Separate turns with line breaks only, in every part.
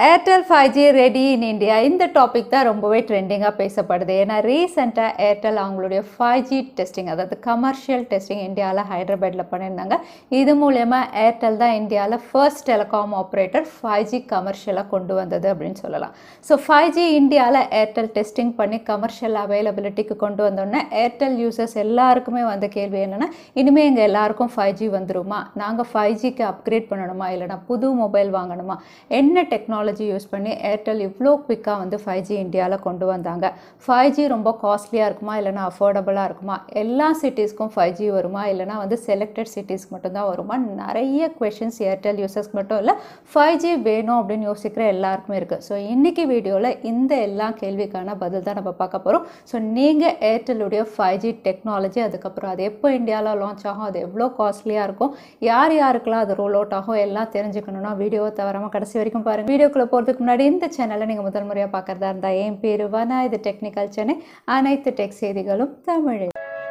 Airtel five G ready in India இந்த topic தான் ரொம்பவே ட்ரெண்டிங்காக பேசப்படுது ஏன்னா ரீசெண்டாக ஏர்டெல் அவங்களுடைய ஃபைவ் ஜி டெஸ்டிங் அதாவது கமர்ஷியல் டெஸ்டிங் இந்தியாவில் ஹைதராபாத்தில் பண்ணியிருந்தாங்க இது மூலயமா ஏர்டெல் தான் இந்தியாவில் first telecom operator five G கமர்ஷியலாக கொண்டு வந்தது அப்படின்னு சொல்லலாம் ஸோ ஃபைவ் ஜி இந்தியாவில் ஏர்டெல் டெஸ்டிங் பண்ணி கமர்ஷியல் அவைலபிலிட்டிக்கு கொண்டு வந்தோடனே ஏர்டெல் யூசர்ஸ் எல்லாருக்குமே வந்த கேள்வி என்னென்னா இனிமேல் எங்கள் எல்லாருக்கும் ஃபைவ் ஜி வந்துருமா நாங்கள் ஃபைவ் ஜிக்கு அப்கிரேட் பண்ணணுமா இல்லைனா புது மொபைல் வாங்கணுமா என்ன டெக்னாலஜி யூஸ் பண்ணி ஏர்டெல் இவ்வளோ குவிக்காக வந்து ஃபைவ் ஜி இந்தியாவில் கொண்டு வந்தாங்க ஃபைவ் ஜி ரொம்ப காஸ்ட்லியாக இருக்குமா இல்லைனா அஃபோர்டபுளாக இருக்குமா எல்லா சிட்டிஸ்க்கும் ஃபைவ் ஜி வருமா இல்லைனா வந்து செலக்டட் சிட்டிஸ்க்கு மட்டும்தான் வருமா நிறைய கொஷின்ஸ் ஏர்டெல் யூசர்ஸ்க்கு மட்டும் இல்லை ஃபைவ் ஜி வேணும் அப்படின்னு யோசிக்கிற எல்லாருக்குமே இருக்குது ஸோ இன்றைக்கி வீடியோவில் இந்த எல்லா கேள்விக்கான பதில் தான் நம்ம பார்க்க போகிறோம் ஸோ நீங்கள் ஏர்டெல்லுடைய ஃபைவ் ஜி டெக்னாலஜி அதுக்கப்புறம் அது எப்போ இந்தியாவில் லான்ச் ஆகும் அது எவ்வளோ காஸ்ட்லியாக இருக்கும் யார் யாருக்கெல்லாம் அது ரோல் அவுட் ஆகும் எல்லாம் தெரிஞ்சுக்கணும்னா வீடியோவை தவறாமல் கடைசி வரைக்கும் பாருங்கள் வீடியோக்குள்ளே போகிறதுக்கு முன்னாடி இந்த சேனலை நீங்கள் முதல் முறையாக பார்க்குறதா இருந்தால் என் பேர் வனா இது டெக்னிக்கல் சென்னை அனைத்து டெக் செய்திகளும் தமிழ்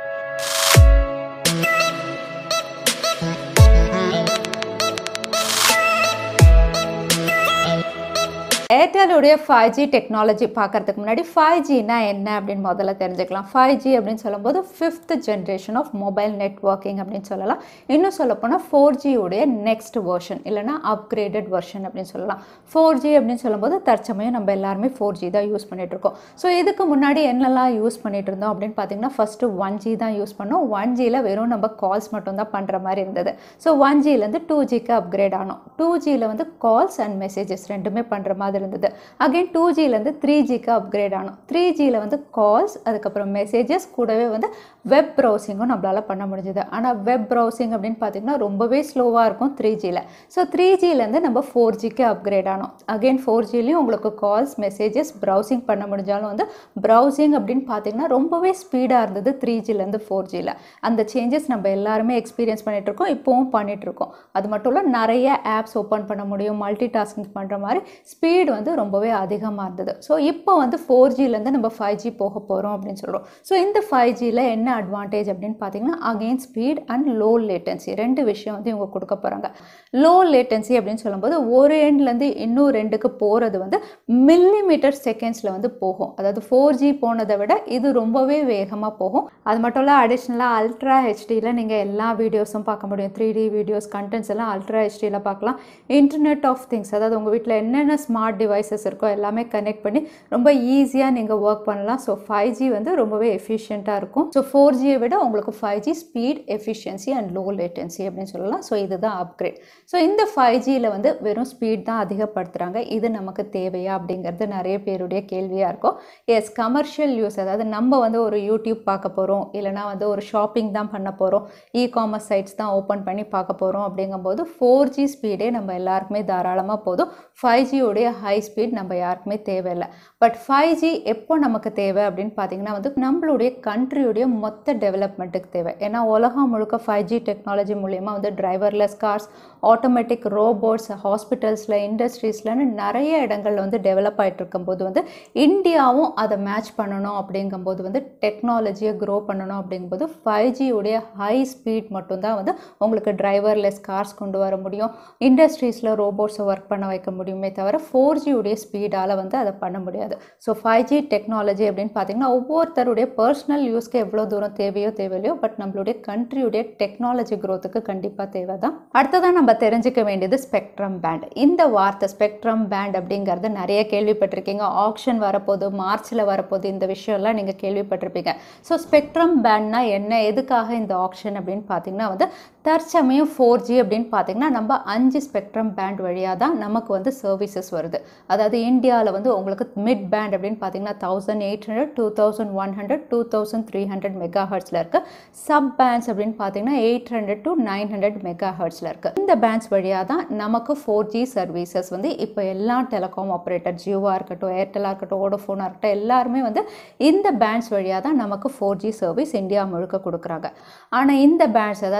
ஏர்டெலுடைய ஃபைவ் ஜி டெக்னாலஜி பார்க்கறதுக்கு முன்னாடி ஃபைவ் ஜினா என்ன அப்படின்னு முதல்ல தெரிஞ்சுக்கலாம் ஃபைவ் ஜி அப்படின்னு சொல்லும்போது fifth generation of mobile networking அப்படின்னு சொல்லலாம் இன்னும் சொல்லப்போனால் ஃபோர் ஜியுடைய நெக்ஸ்ட் வெர்ஷன் இல்லைனா அப்கிரேடட் வெர்ஷன் அப்படின்னு சொல்லலாம் ஃபோர் ஜி அப்படின்னு சொல்லும்போது தற்சமயம் நம்ம எல்லாருமே ஃபோர் ஜி தான் யூஸ் பண்ணிட்டு இருக்கோம் ஸோ இதுக்கு முன்னாடி என்னெல்லாம் யூஸ் பண்ணிட்டு இருந்தோம் அப்படின்னு பார்த்தீங்கன்னா ஃபஸ்ட்டு ஒன் ஜி தான் யூஸ் பண்ணோம் ஒன் ஜியில் வெறும் நம்ம கால்ஸ் மட்டும் தான் பண்ணுற மாதிரி இருந்தது ஸோ ஒன் ஜிலேருந்து டூ ஜிக்கு அப்கிரேட் ஆனோம் டூ ஜியில் வந்து கால்ஸ் அண்ட் மெசேஜஸ் ரெண்டுமே பண்ணுற மாதிரி இருந்தது அகைன் டூ ஜிலேருந்து த்ரீ ஜிக்கு அப்கிரேட் ஆனோம் த்ரீ ஜியில் வந்து கால்ஸ் அதுக்கப்புறம் மெசேஜஸ் கூடவே வந்து வெப் ப்ரௌசிங்கும் நம்மளால் பண்ண முடிஞ்சுது ஆனால் வெப் ப்ரௌசிங் அப்படின்னு பார்த்தீங்கன்னா ரொம்பவே ஸ்லோவாக இருக்கும் த்ரீ ஜியில் ஸோ த்ரீ ஜிலேருந்து நம்ம ஃபோர் ஜிக்கு அப்கிரேட் ஆனோம் அகைன் ஃபோர் ஜிலையும் உங்களுக்கு கால்ஸ் மெசேஜஸ் ப்ரௌசிங் பண்ண முடிஞ்சாலும் வந்து ப்ரௌசிங் அப்படின்னு பார்த்தீங்கன்னா ரொம்பவே ஸ்பீடாக இருந்தது த்ரீ ஜிலேருந்து ஃபோர் ஜியில் அந்த சேஞ்சஸ் நம்ம எல்லாருமே எக்ஸ்பீரியன்ஸ் பண்ணிகிட்ருக்கோம் இப்போவும் பண்ணிகிட்ருக்கோம் அது மட்டும் இல்லை நிறைய ஆப்ஸ் ஓப்பன் பண்ண முடியும் மல்டி டாஸ்கிங் பண்ணுற மாதிரி ஸ்பீடு வந்து ரொம்பவே அதிகமாக இருந்தது ஸோ இப்போ வந்து ஃபோர் ஜிலேருந்து நம்ம ஃபைவ் ஜி போக போகிறோம் அப்படின்னு சொல்கிறோம் ஸோ இந்த ஃபைவ் ஜியில் என்ன அட்வான்டேஜ் அப்படின்னு பார்த்தீங்கன்னா again speed and low latency ரெண்டு விஷயம் வந்து இவங்க கொடுக்க போகிறாங்க லோ லேட்டன்சி அப்படின்னு சொல்லும்போது ஒரு எண்ட்லேருந்து இன்னும் ரெண்டுக்கு போகிறது வந்து மில்லிமீட்டர் செகண்ட்ஸில் வந்து போகும் அதாவது ஃபோர் ஜி போனதை விட இது ரொம்பவே வேகமாக போகும் அது மட்டும் இல்லை அடிஷ்னலாக அல்ட்ரா ஹெச்டியில் நீங்கள் எல்லா வீடியோஸும் பார்க்க முடியும் த்ரீ டி வீடியோஸ் கண்டென்ட்ஸ் எல்லாம் அல்ட்ரா ஹெச்டியில் பார்க்கலாம் இன்டர்நெட் ஆஃப் திங்ஸ் அதாவது உங்கள் வீட்டில் என்னென்ன ஸ்மார்ட் டிவைசஸ் இருக்கோ எல்லாமே கனெக்ட் பண்ணி ரொம்ப ஈஸியாக நீங்கள் ஒர்க் பண்ணலாம் ஸோ ஃபைவ் ஜி வந்து ரொம்பவே எஃபிஷியண்ட்டாக இருக்கும் ஸோ ஃபோர் ஜியை விட உங்களுக்கு five G speed efficiency and low latency அப்படின்னு சொல்லலாம் ஸோ இதுதான் அப்கிரேட் ஸோ இந்த ஃபைவ் ஜியில் வந்து வெறும் ஸ்பீட் தான் அதிகப்படுத்துகிறாங்க இது நமக்கு தேவையா அப்படிங்கிறது நிறைய பேருடைய கேள்வியாக இருக்கும் எஸ் கமர்ஷியல் யூஸ் அதாவது நம்ம வந்து ஒரு யூடியூப் பார்க்க போகிறோம் இல்லைனா வந்து ஒரு ஷாப்பிங் தான் பண்ண போகிறோம் இ காமர்ஸ் சைட்ஸ் தான் ஓப்பன் பண்ணி பார்க்க போகிறோம் அப்படிங்கும்போது ஃபோர் ஜி ஸ்பீடே நம்ம எல்லாருக்குமே தாராளமாக போதும் ஃபைவ் ஜியோடைய ஹை ஸ்பீட் நம்ம யாருக்குமே தேவையில்லை பட் ஃபைவ் ஜி எப்போ நமக்கு தேவை அப்படின்னு பார்த்தீங்கன்னா வந்து நம்மளுடைய கண்ட்ரியுடைய மொத்த டெவலப்மெண்ட்டுக்கு தேவை ஏன்னா உலகம் முழுக்க ஃபைவ் ஜி டெக்னாலஜி மூலயமா வந்து டிரைவர்லெஸ் கார்ஸ் ஆட்டோமேட்டிக் ரோபோட்ஸ் ஹாஸ்பிட்டல்ஸில் இண்டஸ்ட்ரீஸ்லன்னு நிறைய இடங்களில் வந்து டெவலப் ஆகிட்டு இருக்கும்போது வந்து இந்தியாவும் அதை மேட்ச் பண்ணணும் அப்படிங்கும்போது வந்து டெக்னாலஜியை க்ரோ பண்ணணும் அப்படிங்கும்போது ஃபைவ் ஜியுடைய ஹை ஸ்பீட் மட்டும்தான் வந்து உங்களுக்கு டிரைவர்லெஸ் கார்ஸ் கொண்டு வர முடியும் இண்டஸ்ட்ரீஸில் ரோபோட்ஸை ஒர்க் பண்ண வைக்க முடியுமே தவிர ஃபோர் ஜியுடைய ஸ்பீடால் வந்து அதை பண்ண முடியாது ஸோ ஃபைவ் ஜி டெக்னாலஜி அப்படின்னு பார்த்தீங்கன்னா ஒவ்வொருத்தருடைய பர்சனல் யூஸ்க்கு எவ்வளோ தூரம் தேவையோ தேவையில்லையோ பட் நம்மளுடைய கண்ட்ரியுடைய டெக்னாலஜி க்ரோத்துக்கு கண்டிப்பாக தேவை தான் அடுத்ததான் நம்ம தெரிஞ்சுக்க வேண்டியது ஸ்பெக்ட்ரம் பேண்ட் இந்த வார்த்தை ஸ்பெக்ட்ரம் பேண்ட் அப்படிங்கிறது நிறைய கேள்விப்பட்டிருக்கீங்க ஆப்ஷன் வரப்போகுது மார்ச்சில் வரப்போகுது இந்த விஷயம்லாம் நீங்கள் கேள்விப்பட்டிருப்பீங்க ஸோ ஸ்பெக்ட்ரம் பேண்ட்னா என்ன எதுக்காக இந்த ஆப்ஷன் அப்படின்னு பார்த்தீங்கன்னா வந்து தற்சமயம் ஃபோர் ஜி அப்படின்னு பார்த்தீங்கன்னா நம்ம அஞ்சு ஸ்பெக்ட்ரம் பேண்ட் வழியாக தான் நமக்கு வந்து சர்வீசஸ் வருது அதாவது இந்தியாவில் வந்து உங்களுக்கு மிட் பேண்ட் அப்படின்னு பார்த்தீங்கன்னா thousand eight hundred two thousand one hundred two thousand three hundred mega ஹர்ட்ஸில் இருக்குது சப் பேண்ட்ஸ் அப்படின்னு பார்த்தீங்கன்னா eight hundred to nine hundred mega ஹர்ட்ஸில் இருக்குது இந்த பேண்ட்ஸ் வழியாக தான் நமக்கு ஃபோர் ஜி சர்வீசஸ் வந்து இப்போ எல்லா டெலிகாம் ஆப்ரேட்டர் ஜியோவாக இருக்கட்டும் ஏர்டெல்லாக இருக்கட்டும் ஓடோஃபோனாக இருக்கட்டும் எல்லாருமே வந்து இந்த பேண்ட்ஸ் வழியாக தான் நமக்கு ஃபோர் ஜி சர்வீஸ் இந்தியா முழுக்க கொடுக்குறாங்க ஆனால் இந்த பேண்ட்ஸ் அதாவது இந்த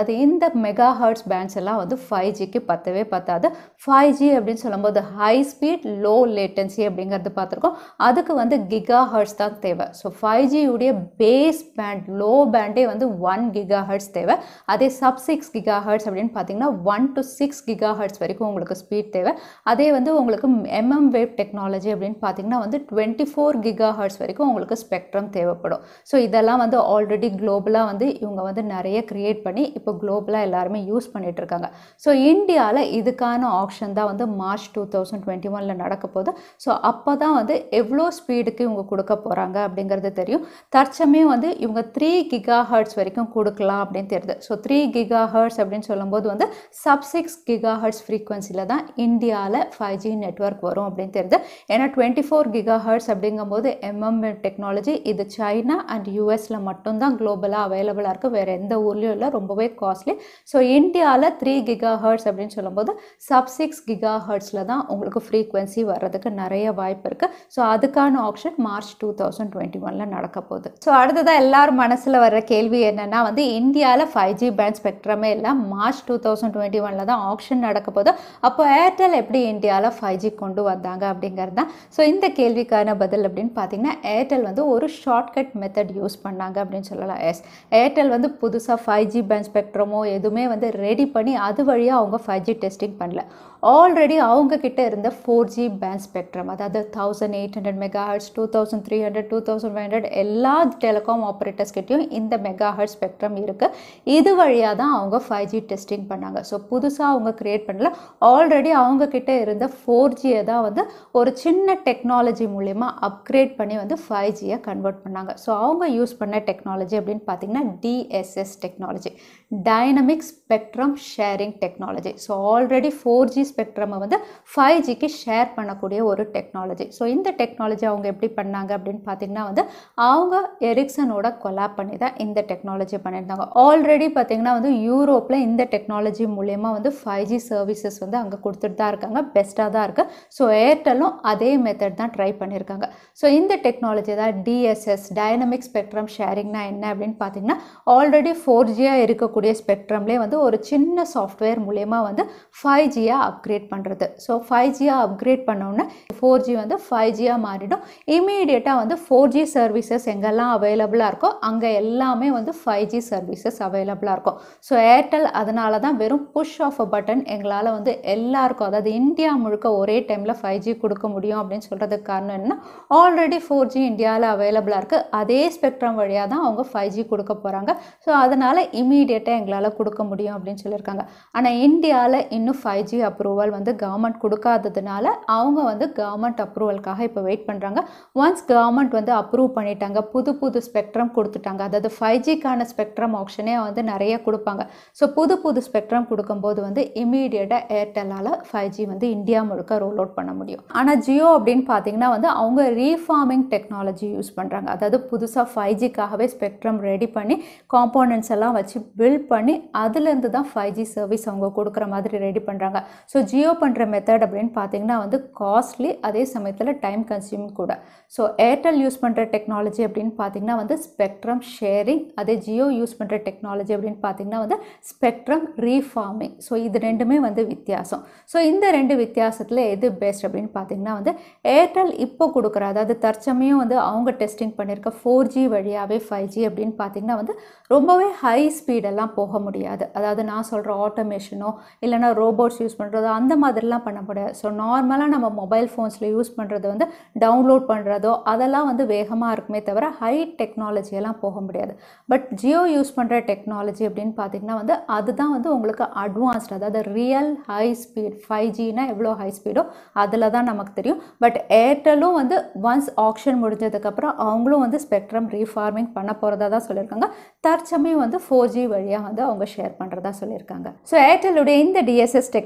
மெகா ஹர்ட்ஸ் பேண்ட்ஸ் எல்லாம் வந்து ஃபைவ் ஜிக்கு பத்தவே பத்தாது ஃபைவ் ஜி அப்படின்னு சொல்லும்போது ஹை ஸ்பீட் லோ லேட்டன்சி அப்படிங்கிறது பார்த்துருக்கோம் அதுக்கு வந்து கிகா ஹர்ட்ஸ் தான் தேவை ஸோ ஃபைவ் ஜியுடைய பேஸ் பேண்ட் லோ பேண்டே வந்து ஒன் கிகா ஹர்ட்ஸ் தேவை அதே சப் சிக்ஸ் கிகா ஹர்ட்ஸ் அப்படின்னு பார்த்தீங்கன்னா one to six giga hertz வரைக்கும் உங்களுக்கு ஸ்பீட் தேவை அதே வந்து உங்களுக்கு எம்எம் வேவ் டெக்னாலஜி அப்படின்னு பார்த்தீங்கன்னா வந்து டுவெண்ட்டி ஃபோர் கிகா ஹர்ட்ஸ் வரைக்கும் உங்களுக்கு ஸ்பெக்ட்ரம் தேவைப்படும் ஸோ இதெல்லாம் வந்து ஆல்ரெடி குளோபலாக வந்து இவங்க வந்து நிறைய க்ரியேட் பண்ணி இப்போ குளோபலாக எல்லாருமே யூஸ் பண்ணிட்டு இருக்காங்க ஸோ இந்தியாவில் இதுக்கான ஆப்ஷன் தான் வந்து மார்ச் டூ தௌசண்ட் டுவெண்ட்டி ஒனில் நடக்க போகுது ஸோ அப்போ தான் வந்து எவ்வளோ ஸ்பீடுக்கு இவங்க கொடுக்க போகிறாங்க அப்படிங்கிறது தெரியும் தற்சமயம் வந்து இவங்க த்ரீ கிகா ஹர்ட்ஸ் வரைக்கும் கொடுக்கலாம் அப்படின்னு தெரியுது ஸோ த்ரீ கிகா ஹர்ட்ஸ் அப்படின்னு சொல்லும்போது வந்து சப் சிக்ஸ் கிகா ஹர்ட்ஸ் ஃப்ரீக்வன்சியில் தான் இந்தியாவில் ஃபைவ் ஜி நெட்ஒர்க் வரும் அப்படின்னு தெரியுது ஏன்னா டுவெண்ட்டி ஃபோர் கிகா ஹர்ட்ஸ் அப்படிங்கும்போது எம்எம் டெக்னாலஜி இது சைனா அண்ட் யூஎஸில் மட்டும்தான் குளோபலாக அவைலபிளாக இருக்குது வேறு எந்த ஊர்லேயும் இல்லை ரொம்பவே காஸ்ட்லி ஸோ இந்தியாவில் த்ரீ கிகா ஹர்ட்ஸ் அப்படின்னு சொல்லும்போது சப் சிக்ஸ் கிகா ஹர்ட்ஸில் தான் உங்களுக்கு ஃப்ரீக்வன்சி வர்றதுக்கு நிறைய வாய்ப்பு இருக்குது ஸோ அதுக்கான option March two thousand twenty ஒனில் நடக்க போகுது ஸோ அடுத்ததாக எல்லாரும் மனசில் வர்ற கேள்வி என்னென்னா வந்து இந்தியாவில் ஃபைவ் ஜி பேண்ட் ஸ்பெக்ட்ரமே இல்லை மார்ச் டூ தௌசண்ட் டுவெண்ட்டி ஒனில் தான் ஆப்ஷன் நடக்க போகுது அப்போ ஏர்டெல் எப்படி இந்தியாவில் ஃபைவ் ஜி கொண்டு வந்தாங்க அப்படிங்கிறது தான் ஸோ இந்த கேள்விக்கான பதில் அப்படின்னு பார்த்தீங்கன்னா ஏர்டெல் வந்து ஒரு ஷார்ட்கட் மெத்தட் யூஸ் பண்ணாங்க அப்படின்னு சொல்லலாம் எஸ் ஏர்டெல் வந்து புதுசாக ஃபைவ் ஜி பேண்ட் ஸ்பெக்ட்ரமோ எதுவுமே வந்து ரெடி பண்ணி அது வழியாக அவங்க ஃபைவ் ஜி டெஸ்டிங் பண்ணல ஆல்ரெடி அவங்க கிட்ட இருந்த ஃபோர் ஜி பேண்ட் ஸ்பெக்ட்ரம் அதாவது thousand eight hundred mega hertz two thousand three hundred two thousand five hundred எல்லா டெலிகாம் ஆப்ரேட்டர்ஸ் கிட்டேயும் இந்த மெகா ஹர்ட் ஸ்பெக்ட்ரம் இருக்குது இது வழியாக தான் அவங்க ஃபைவ் ஜி டெஸ்டிங் பண்ணாங்க ஸோ புதுசாக அவங்க க்ரியேட் பண்ணல ஆல்ரெடி அவங்க கிட்ட இருந்த ஃபோர் ஜியை தான் வந்து ஒரு சின்ன டெக்னாலஜி மூலயமா அப்கிரேட் பண்ணி வந்து ஃபைவ் ஜியை கன்வெர்ட் பண்ணாங்க ஸோ அவங்க யூஸ் பண்ண டெக்னாலஜி அப்படின்னு பார்த்தீங்கன்னா DSS technology dynamic spectrum sharing technology so already four G ஸ்பெக்ட்ரமை வந்து ஃபைவ் ஜிக்கு ஷேர் பண்ணக்கூடிய ஒரு டெக்னாலஜி ஸோ இந்த டெக்னாலஜி அவங்க எப்படி பண்ணாங்க அப்படின்னு பார்த்தீங்கன்னா வந்து அவங்க எரிக்சனோட கொலாப் பண்ணி தான் இந்த டெக்னாலஜி பண்ணியிருந்தாங்க ஆல்ரெடி பார்த்தீங்கன்னா வந்து யூரோப்பில் இந்த டெக்னாலஜி மூலயமா வந்து ஃபைவ் ஜி சர்வீசஸ் வந்து அங்கே கொடுத்துட்டு தான் இருக்காங்க பெஸ்ட்டாக தான் இருக்குது ஸோ ஏர்டெல்லும் அதே மெத்தட் தான் ட்ரை பண்ணியிருக்காங்க ஸோ இந்த டெக்னாலஜி தான் டிஎஸ்எஸ் டைனமிக் ஸ்பெக்ட்ரம் ஷேரிங்னா என்ன அப்படின்னு பார்த்தீங்கன்னா ஆல்ரெடி ஃபோர் ஜியாக இருக்கக்கூடிய ஸ்பெக்ட்ரம்லேயே வந்து ஒரு சின்ன சாஃப்ட்வேர் மூலயமா வந்து ஃபைவ் ஜியாக அப்கிரேட் பண்ணுறது ஸோ ஃபைவ் ஜியாக அப்கிரேட் பண்ணோன்னே ஃபோர் ஜி வந்து ஃபைவ் ஜியாக மாறிடும் இமீடியட்டாக வந்து ஃபோர் ஜி சர்வீசஸ் எங்கெல்லாம் அவைலபிளாக இருக்கோ அங்கே எல்லாமே வந்து ஃபைவ் ஜி சர்வீசஸ் அவைலபிளாக இருக்கும் ஸோ ஏர்டெல் அதனால தான் வெறும் புஷ் ஆஃப் அ பட்டன் எங்களால் வந்து எல்லாருக்கும் அதாவது இந்தியா முழுக்க ஒரே டைமில் ஃபைவ் ஜி கொடுக்க முடியும் அப்படின்னு சொல்கிறதுக்கு காரணம் என்னன்னா ஆல்ரெடி ஃபோர் ஜி இந்தியாவில் அவைலபிளாக இருக்குது அதே ஸ்பெக்ட்ரம் வழியாக தான் அவங்க ஃபைவ் ஜி கொடுக்க போகிறாங்க ஸோ அதனால் இமீடியட்டாக எங்களால் கொடுக்க முடியும் அப்படின்னு சொல்லியிருக்காங்க ஆனால் இந்தியாவில் இன்னும் ஃபைவ் ஜி அப்ரூவல் வந்து கவர்மெண்ட் கொடுக்காததுனால அவங்க வந்து கவர்மெண்ட் அப்ரூவலுக்காக இப்போ வெயிட் பண்ணுறாங்க ஒன்ஸ் கவர்மெண்ட் வந்து அப்ரூவ் பண்ணிட்டாங்க புது புது ஸ்பெக்ட்ரம் கொடுத்துட்டாங்க அதாவது ஃபைவ் ஜிக்கான ஸ்பெக்ட்ரம் ஆப்ஷனே வந்து நிறைய கொடுப்பாங்க ஸோ புது புது ஸ்பெக்ட்ரம் கொடுக்கும்போது வந்து இமீடியட்டாக ஏர்டெல்லால் ஃபைவ் ஜி வந்து இந்தியா முழுக்க ரோல் அவுட் பண்ண முடியும் ஆனால் ஜியோ அப்படின்னு பார்த்தீங்கன்னா வந்து அவங்க ரீஃபார்மிங் டெக்னாலஜி யூஸ் பண்ணுறாங்க அதாவது புதுசாக ஃபைவ் ஜிக்காகவே ஸ்பெக்ட்ரம் ரெடி பண்ணி காம்போனன்ட்ஸ் எல்லாம் வச்சு பில்ட் பண்ணி அதுலேருந்து தான் ஃபைவ் ஜி சர்வீஸ் அவங்க கொடுக்குற மாதிரி ரெடி பண்ணுறாங்க ஸோ ஜியோ பண்ணுற மெத்தட் அப்படின்னு பார்த்தீங்கன்னா வந்து காஸ்ட்லி அதே சமயத்தில் டைம் கன்சியூம் கூட ஸோ ஏர்டெல் யூஸ் பண்ணுற டெக்னாலஜி அப்படின்னு பார்த்தீங்கன்னா வந்து ஸ்பெக்ட்ரம் ஷேரிங் அதே ஜியோ யூஸ் பண்ணுற டெக்னாலஜி அப்படின்னு பார்த்தீங்கன்னா வந்து ஸ்பெக்ட்ரம் ரீஃபார்மிங் ஸோ இது ரெண்டுமே வந்து வித்தியாசம் ஸோ இந்த ரெண்டு வித்தியாசத்தில் எது பெஸ்ட் அப்படின்னு பார்த்தீங்கன்னா வந்து ஏர்டெல் இப்போ கொடுக்குற அதாவது தற்சமயம் வந்து அவங்க டெஸ்டிங் பண்ணியிருக்க ஃபோர் ஜி வழியாகவே ஃபைவ் ஜி அப்படின்னு பார்த்தீங்கன்னா வந்து ரொம்பவே ஹை ஸ்பீடெல்லாம் போக முடியாது அதாவது நான் சொல்கிற ஆட்டோமேஷனோ இல்லைனா ரோபோட்ஸ் யூஸ் பண்ணுறதோ அந்த மாதிரிலாம் பண்ண முடியாது ஸோ நார்மலாக நம்ம மொபைல் ஃபோன்ஸில் யூஸ் பண்ணுறது வந்து டவுன்லோட் பண்ணுறதோ அதெல்லாம் வந்து வேகமாக இருக்குமே தவிர ஹை டெக்னாலஜியெல்லாம் போக முடியாது பட் ஜியோ யூஸ் பண்ணுற டெக்னாலஜி அப்படின்னு பார்த்தீங்கன்னா வந்து அதுதான் வந்து உங்களுக்கு அட்வான்ஸ்ட் அதாவது ரியல் ஹை ஸ்பீட் ஃபைவ் ஜினா எவ்வளோ ஹை ஸ்பீடோ அதில் தான் நமக்கு தெரியும் பட் ஏர்டெல்லும் வந்து ஒன்ஸ் ஆப்ஷன் முடிஞ்சதுக்கப்புறம் அவங்களும் வந்து ஸ்பெக்ட்ரம் ரீஃபார்மிங் பண்ண போகிறதா தான் சொல்லியிருக்காங்க தற்சமயம் வந்து ஃபோர் ஜி வழியாக வந்து அவங்க ஷேர் பண்ணுறதா சொல்லியிருக்காங்க ஸோ ஏர்டெல்லுடைய இந்த டிஎஸ்எஸ் டெக்னாலஜி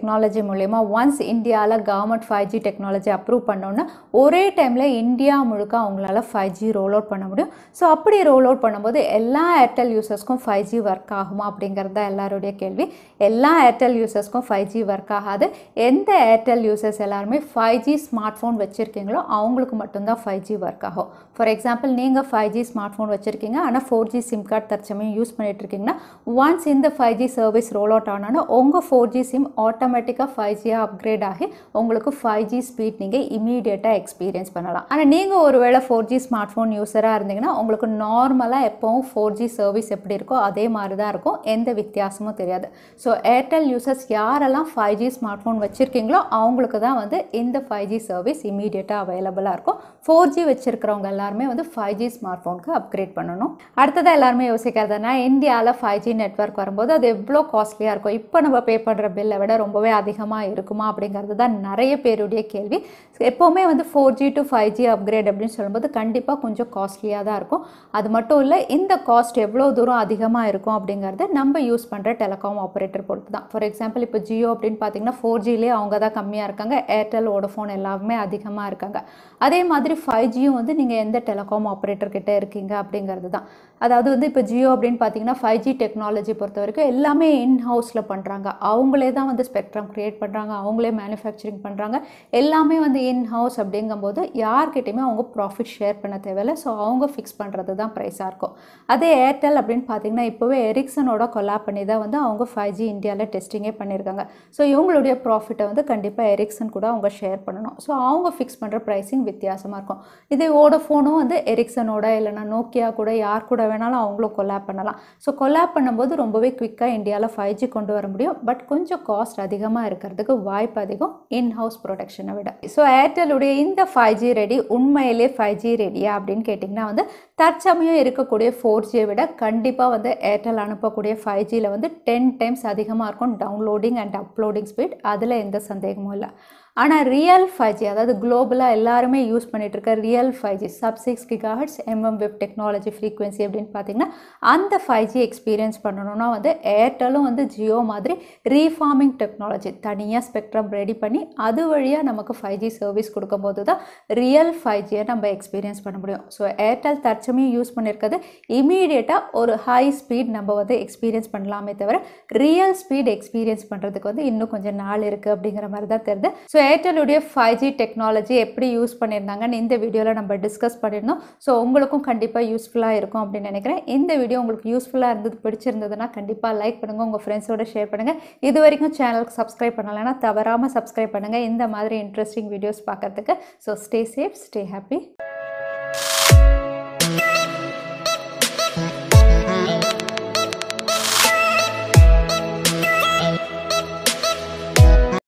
மூலயமா ஒன்ஸ் இந்தியாவில் government five G technology approve பண்ணோன்னா ஒரே டைமில் இந்தியா முழுக்க அவங்களால ஃபைவ் ஜி ரோல் அவுட் பண்ண முடியும் ஸோ அப்படி ரோல் அவுட் பண்ணும்போது எல்லா ஏர்டெல் யூசர்ஸ்க்கும் ஃபைவ் ஜி ஒர்க் ஆகுமா அப்படிங்கிறது தான் எல்லாருடைய கேள்வி எல்லா ஏர்டெல் யூசர்ஸ்க்கும் ஃபைவ் ஜி ஒர்க் ஆகாது எந்த ஏர்டெல் யூசர்ஸ் எல்லாருமே ஃபைவ் ஜி ஸ்மார்ட் ஃபோன் வச்சுருக்கீங்களோ அவங்களுக்கு மட்டும்தான் ஃபைவ் ஜி ஒர்க் ஆகும் ஃபார் எக்ஸாம்பிள் நீங்கள் ஃபைவ் ஜி ஸ்மார்ட் ஃபோன் வச்சுருக்கீங்க ஆனால் ஃபோர் ஜி சிம் கார்டு தற்சமயம் யூஸ் பண்ணிட்டு இருக்கீங்கன்னா ஒன்ஸ் இந்த five G service roll out ஆனோன்னா உங்கள் ஃபோர் ஜி சிம் ஆட்டோமேட்டிக்காக ஃபைவ் ஜியாக அப்கிரேட் ஆகி உங்களுக்கு ஃபைவ் ஜி ஸ்பீட் நீங்கள் இமீடியட்டாக எக்ஸ்பீரியன்ஸ் பண்ணலாம் ஆனால் நீங்கள் ஒருவேளை ஃபோர் ஜி ஸ்மார்ட் ஃபோன் யூஸராக இருந்தீங்கன்னா உங்களுக்கு நார்மலாக எப்போவும் ஃபோர் ஜி சர்வீஸ் எப்படி இருக்கோ அதே மாதிரி தான் இருக்கும் எந்த வித்தியாசமும் தெரியாது ஸோ ஏர்டெல் யூசர்ஸ் யாரெல்லாம் ஃபைவ் ஜி ஸ்மார்ட் ஃபோன் வச்சுருக்கீங்களோ அவங்களுக்கு தான் வந்து இந்த ஃபைவ் ஜி சர்வீஸ் இமீடியட்டாக அவைலபிளாக இருக்கும் ஃபோர் ஜி வச்சுருக்கிறவங்க எல்லாருமே வந்து ஃபைவ் ஜி ஸ்மார்ட் ஃபோனுக்கு அப்கிரேட் பண்ணணும் அடுத்ததாக எல்லாருமே யோசிக்கிறதுனா இந்தியாவில் ஃபைவ் ஜி நெட்ஒர்க் வரும்போது அது எவ்வளோ காஸ்ட்லியாக இருக்கும் இப்போ நம்ம பே பண்ணுற பில்லை விட ரொம்பவே அதிகமாக இருக்குமா அப்படிங்கிறது தான் நிறைய பேருடைய கேள்வி எப்போவுமே வந்து four G to five G upgrade அப்படின்னு சொல்லும்போது கண்டிப்பாக கொஞ்சம் காஸ்ட்லியாக தான் இருக்கும் அது மட்டும் இல்லை இந்த காஸ்ட் எவ்வளோ தூரம் அதிகமாக இருக்கும் அப்படிங்கிறது நம்ம யூஸ் பண்ணுற டெலிகாம் ஆப்ரேட்டர் பொறுத்து தான் ஃபார் எக்ஸாம்பிள் இப்போ ஜியோ அப்படின்னு பார்த்தீங்கன்னா ஃபோர் ஜிலே அவங்க தான் கம்மியாக இருக்காங்க ஏர்டெல் வோடஃபோன் எல்லாமே அதிகமாக இருக்காங்க அதே மாதிரி ஃபைவ் ஜியும் வந்து நீங்கள் எந்த டெலிகாம் ஆப்ரேட்டர் கிட்ட இருக்கீங்க அப்படிங்கிறது தான் அதாவது வந்து இப்போ ஜியோ அப்படின்னு பார்த்தீங்கன்னா ஃபைவ் ஜி டெக்னாலஜி பொறுத்த வரைக்கும் எல்லாமே இன் ஹவுஸில் பண்ணுறாங்க அவங்களே தான் வந்து ஸ்பெக்ட்ரம் க்ரியேட் பண்ணுறாங்க அவங்களே மேனுஃபேக்சரிங் பண்ணுறாங்க எல்லாமே வந்து இன் ஹவுஸ் அப்படிங்கும்போது யார்கிட்டையுமே அவங்க ப்ராஃபிட் ஷேர் பண்ண தேவையில்ல ஸோ அவங்க ஃபிக்ஸ் பண்ணுறது தான் ப்ரைஸாக இருக்கும் அதே ஏர்டெல் அப்படின்னு பார்த்தீங்கன்னா இப்போவே எரிக்சனோட கொலாப் பண்ணி தான் வந்து அவங்க ஃபைவ் ஜி இந்தியாவில் டெஸ்டிங்கே பண்ணியிருக்காங்க ஸோ இவங்களுடைய ப்ராஃபிட்டை வந்து கண்டிப்பாக எரிக்சன் கூட அவங்க ஷேர் பண்ணணும் ஸோ அவங்க ஃபிக்ஸ் பண்ணுற ப்ரைஸிங் வித்தியாசமாக இருக்கும் இதே ஓடோஃபோனும் வந்து எரிக்சனோட இல்லைனா நோக்கியா கூட யார் கூட வேணாலும் அவங்களும் கொலாப் பண்ணலாம் ஸோ கொலாப் பண்ணும்போது ரொம்பவே குவிக்காக இந்தியாவில் ஃபைவ் ஜி கொண்டு வர முடியும் பட் கொஞ்சம் காஸ்ட் அதிகமாக இருக்கிறதுக்கு வாய்ப்பு அதிகம் இன் ஹவுஸ் ப்ரொடக்ஷனை விட ஸோ ஏர்டெலுடைய இந்த ஃபைவ் ஜி ரெடி உண்மையிலே ஃபைவ் ஜி ரெடியா அப்படின்னு கேட்டிங்கன்னா வந்து தற்சமயம் இருக்கக்கூடிய ஃபோர் ஜியை விட கண்டிப்பாக வந்து ஏர்டெல் அனுப்பக்கூடிய ஃபைவ் ஜியில் வந்து டென் டைம்ஸ் அதிகமாக இருக்கும் டவுன்லோடிங் அண்ட் அப்லோடிங் ஸ்பீட் அதில் எந்த சந்தேகமும் இல்லை ஆனால் ரியல் ஃபைவ் ஜி அதாவது குளோபலாக எல்லாருமே யூஸ் பண்ணிட்டு இருக்க real five G sub six gigahertz mm wave technology frequency அப்படின்னு பார்த்தீங்கன்னா அந்த ஃபைவ் ஜி எக்ஸ்பீரியன்ஸ் பண்ணணும்னா வந்து ஏர்டெலும் வந்து ஜியோ மாதிரி ரீஃபார்மிங் டெக்னாலஜி தனியாக ஸ்பெக்ட்ரம் ரெடி பண்ணி அது வழியாக நமக்கு ஃபைவ் ஜி சர்வீஸ் கொடுக்கும்போது தான் ரியல் ஃபைவ் ஜியை நம்ம எக்ஸ்பீரியன்ஸ் பண்ண முடியும் ஸோ ஏர்டெல் தற்சமயம் யூஸ் பண்ணியிருக்கிறது இமீடியட்டாக ஒரு ஹை ஸ்பீட் நம்ம வந்து எக்ஸ்பீரியன்ஸ் பண்ணலாமே தவிர ரியல் ஸ்பீட் எக்ஸ்பீரியன்ஸ் பண்ணுறதுக்கு வந்து இன்னும் கொஞ்சம் நாள் இருக்குது அப்படிங்கிற மாதிரி தான் தெரியுது ஸோ ஏர்டெலுடைய ஃபைவ் ஜி டெக்னாலஜி எப்படி யூஸ் பண்ணியிருந்தாங்கன்னு இந்த வீடியோவில் நம்ம டிஸ்கஸ் பண்ணியிருந்தோம் ஸோ உங்களுக்கும் கண்டிப்பாக யூஸ்ஃபுல்லாக இருக்கும் அப்படின்னு நினைக்கிறேன் இந்த வீடியோ உங்களுக்கு யூஸ்ஃபுல்லாக இருந்தது பிடிச்சிருந்ததுன்னா கண்டிப்பாக லைக் பண்ணுங்கள் உங்கள் ஃப்ரெண்ட்ஸோட ஷேர் பண்ணுங்கள் இது வரைக்கும் சேனலுக்கு சப்ஸ்கிரைப் பண்ணலைன்னா தவறாமல் சப்ஸ்கிரைப் பண்ணுங்கள் இந்த மாதிரி இன்ட்ரெஸ்டிங் வீடியோஸ் பார்க்கறதுக்கு so stay safe stay happy